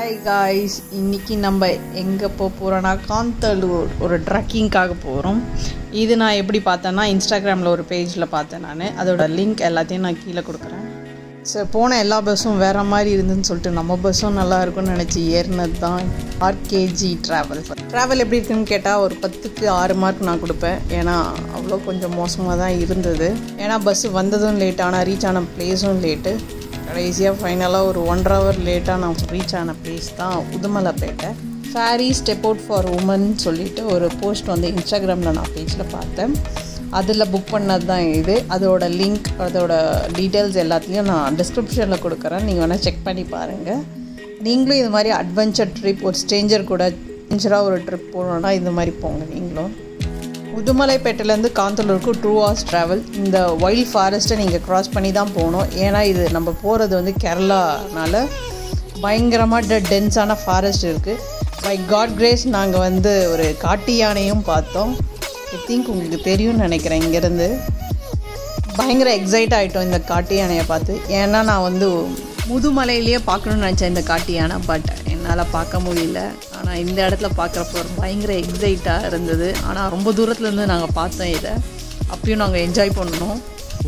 Hi guys இன்னைக்கு நம்ம எங்கே போக போகிறோன்னா காந்தலூர் ஒரு ட்ரக்கிங்காக போகிறோம் இது நான் எப்படி பார்த்தேன்னா இன்ஸ்டாகிராமில் ஒரு பேஜில் பார்த்தேன் நான் அதோட லிங்க் எல்லாத்தையும் நான் கீழே கொடுக்குறேன் ஸோ போன எல்லா பஸ்ஸும் வேறு மாதிரி இருந்துன்னு சொல்லிட்டு நம்ம பஸ்ஸும் நல்லா இருக்கும்னு நினச்சி ஏறினது தான் ஆர்கேஜி ட்ராவல் ட்ராவல் எப்படி இருக்குன்னு கேட்டால் ஒரு பத்துக்கு ஆறு மார்க் நான் கொடுப்பேன் ஏன்னா அவ்வளோ கொஞ்சம் மோசமாக தான் இருந்தது ஏன்னா பஸ்ஸு வந்ததும் லேட் ஆனால் ரீச் ஆன பிளேஸும் லேட்டு கடைசியாக ஃபைனலாக ஒரு ஒன்றரை ஹவர் லேட்டாக நான் ரீச் ஆன பிளேஸ் தான் Udumalaipettai fairy step out for women சொல்லிட்டு ஒரு போஸ்ட் வந்து இன்ஸ்டாகிராமில் நான் பேஜில் பார்த்தேன் அதில் புக் பண்ணது தான் இது அதோட லிங்க் அதோட டீட்டெயில்ஸ் எல்லாத்துலேயும் நான் டிஸ்கிரிப்ஷனில் கொடுக்குறேன் நீங்கள் வேணால் செக் பண்ணி பாருங்கள் நீங்களும் இது மாதிரி அட்வென்ச்சர் ட்ரிப் ஒரு ஸ்ட்ரேஞ்சர் கூட அட்வென்ச்சராக ஒரு ட்ரிப் போகணுன்னா இது மாதிரி போங்க நீங்களும் உதுமலைப்பேட்டையிலேருந்து காந்தலூருக்கு டூ ஹவர்ஸ் ட்ராவல் இந்த வைல்ட் ஃபாரஸ்ட்டை நீங்கள் க்ராஸ் பண்ணி தான் போகணும் ஏன்னா இது நம்ம போகிறது வந்து கேரளானால பயங்கரமாக டென்ஸான ஃபாரஸ்ட் இருக்குது பை காட் கிரேஸ் நாங்கள் வந்து ஒரு காட்டு யானையும் பார்த்தோம் ஐ திங்க் உங்களுக்கு தெரியும்னு நினைக்கிறேன் இங்கேருந்து பயங்கர எக்ஸைட் ஆகிட்டோம் இந்த காட்டு யானையை பார்த்து ஏன்னா நான் வந்து முதுமலையிலேயே பார்க்கணுன்னு நினச்சேன் இந்த காட்டு யானை பட் என்னால் பார்க்க முடியல ஆனால் இந்த இடத்துல பார்க்குறப்ப ஒரு பயங்கர எக்ஸைட்டாக இருந்தது ஆனால் ரொம்ப தூரத்துலேருந்து நாங்கள் பார்த்தோம் இதை அப்பயும் நாங்கள் என்ஜாய் பண்ணோம்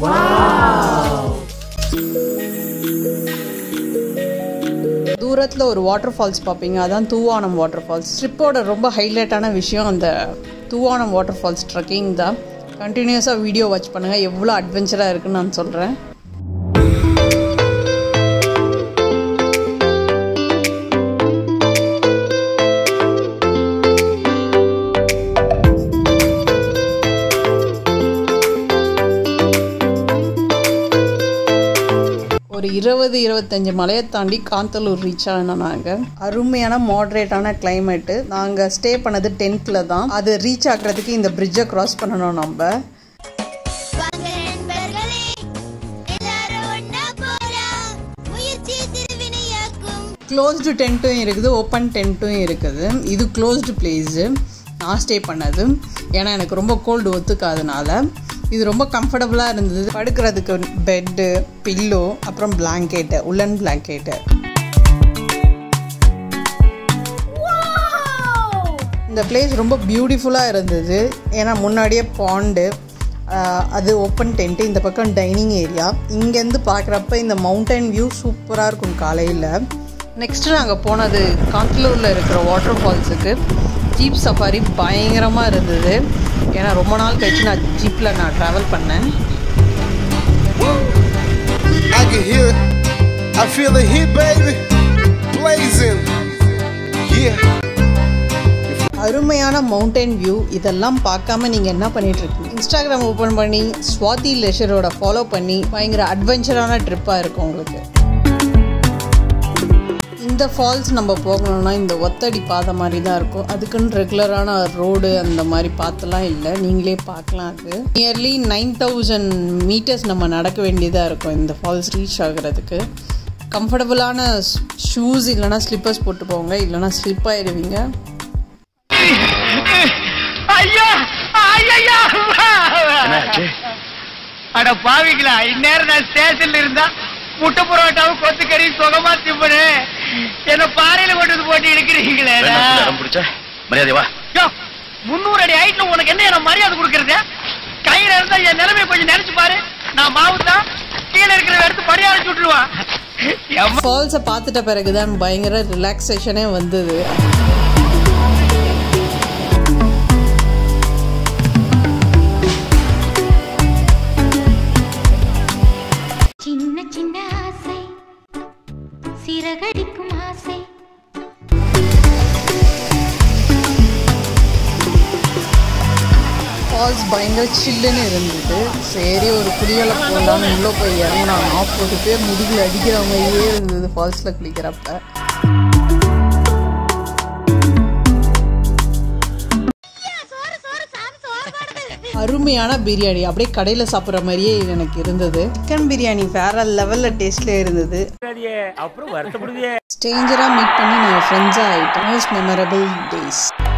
தூரத்தில் ஒரு வாட்டர் ஃபால்ஸ் பார்ப்பீங்க அதான் தூவானம் வாட்டர் ஃபால்ஸ் ட்ரிப்போட ரொம்ப ஹைலைட்டான விஷயம் அந்த தூவானம் வாட்டர் ஃபால்ஸ் ட்ரக்கிங் தான் கண்டினியூஸாக வீடியோ வாட்ச் பண்ணுங்கள் எவ்வளோ அட்வென்ச்சராக இருக்குன்னு நான் சொல்கிறேன் ஒரு இருபது இருபத்தஞ்சு மலையை தாண்டி காந்தலூர் ரீச் ஆனோம் நாங்கள் அருமையான மாட்ரேட்டான கிளைமேட்டு நாங்கள் ஸ்டே பண்ணது டென்த்தில் தான் அது ரீச் ஆகிறதுக்கு இந்த பிரிட்ஜை கிராஸ் பண்ணணும் நம்ம வாங்க நண்பர்களே எல்லாரும் ஒண்ணா போலாம் முயற்சி திருவினையாக்கும் க்ளோஸ்டு டென்ட்டும் இருக்குது ஓப்பன் டென்ட்டும் இருக்குது இது க்ளோஸ்டு பிளேஸு நான் ஸ்டே பண்ணது ஏன்னா எனக்கு ரொம்ப கோல்டு ஒத்துக்காதனால இது ரொம்ப கம்ஃபர்டபுளாக இருந்தது படுக்கிறதுக்கு பெட்டு பில்லோ அப்புறம் பிளாங்கெட்டு உள்ளன் பிளாங்கெட்டு இந்த பிளேஸ் ரொம்ப பியூட்டிஃபுல்லாக இருந்தது ஏன்னா முன்னாடியே பாண்டு அது ஓப்பன் டென்ட்டு இந்த பக்கம் டைனிங் ஏரியா இங்கேருந்து பார்க்குறப்ப இந்த மவுண்டன் வியூ சூப்பராக இருக்கும் காலையில் நெக்ஸ்ட்டு நாங்கள் போனது காந்தலூரில் இருக்கிற வாட்டர் ஃபால்ஸுக்கு ஜீப் சஃபாரி பயங்கரமாக இருந்தது ஏன்னா ரொம்ப நாள் கழிச்சு நான் ஜீப்பில் நான் ட்ராவல் பண்ணேன் I can hear it. I feel the heat, baby. Blazing. Yeah. அருமையான மவுண்டன் வியூ இதெல்லாம் பார்க்காம நீங்கள் என்ன பண்ணிட்டு இருக்கீங்க இன்ஸ்டாகிராம் ஓப்பன் பண்ணி ஸ்வாதி லெஷரோட ஃபாலோ பண்ணி பயங்கர அட்வென்ச்சரான ட்ரிப்பாக இருக்கும் உங்களுக்கு இந்த ஃபால்ஸ் நம்ம போகணும்னா இந்த ஒத்தடி பாதை மாதிரி தான் இருக்கும் அதுக்குன்னு ரெகுலரான ரோடு அந்த மாதிரி பாத்தெல்லாம் இல்லை நீங்களே பார்க்கலாம் அது நியர்லி நைன் தௌசண்ட் மீட்டர்ஸ் நம்ம நடக்க வேண்டியதாக இருக்கும் இந்த ஃபால்ஸ் ரீச் ஆகுறதுக்கு கம்ஃபர்டபுளான ஷூஸ் இல்லைனா ஸ்லிப்பர்ஸ் போட்டு போங்க இல்லைனா ஸ்லிப் ஆயிடுவீங்க ஐயா ஐயா அட பாவிங்களா இந்நேரம் நான் ஸ்டேஷன்ல இருந்தா முட்டை புரோட்டாவும் கொத்துக்கறி சுகமா திம்பனு என்ன பாறையில கொண்டு வந்து போட்டு எடுக்கிறீங்களே பிடிச்ச மரியாதை வா யோ, முந்நூறு அடி ஹைட்ல உனக்கு என்ன என்ன மரியாதை கொடுக்கறது கையில இருந்தா என் நிலைமையை கொஞ்சம் நினைச்சு பாரு நான் மாவு தான் கீழே இருக்கிற எடுத்து படியார சுட்டுருவான் எவ்வ- ஃபால்ஸை பார்த்துட்ட பிறகு தான் பயங்கர ரிலாக்ஸேஷனே வந்தது சின்ன சின்ன ஆசை சிறகடிக்கும் ஆசை ஃபால்ஸ் பயங்கர சில்லுன்னு இருந்தது சரி ஒரு குளியலை போடலான்னு உள்ளே போய் இறங்கினா நாற்பது பேர் முதுகில் அடிக்கிற மாதிரியே இருந்தது ஃபால்ஸில் குளிக்கிறப்ப சோறு சோறு சாமி சோறு போடுது அருமையான பிரியாணி அப்படியே கடையில் சாப்பிட்ற மாதிரியே எனக்கு இருந்தது சிக்கன் பிரியாணி வேற லெவலில் டேஸ்ட்ல இருந்தது அப்புறம் வருத்தப்படுதே ஸ்ட்ரேஞ்சராக மீட் பண்ணி நாங்கள் ஃப்ரெண்ட்ஸாக ஆகிட்டோம் மோஸ்ட் மெமரபிள் டேஸ்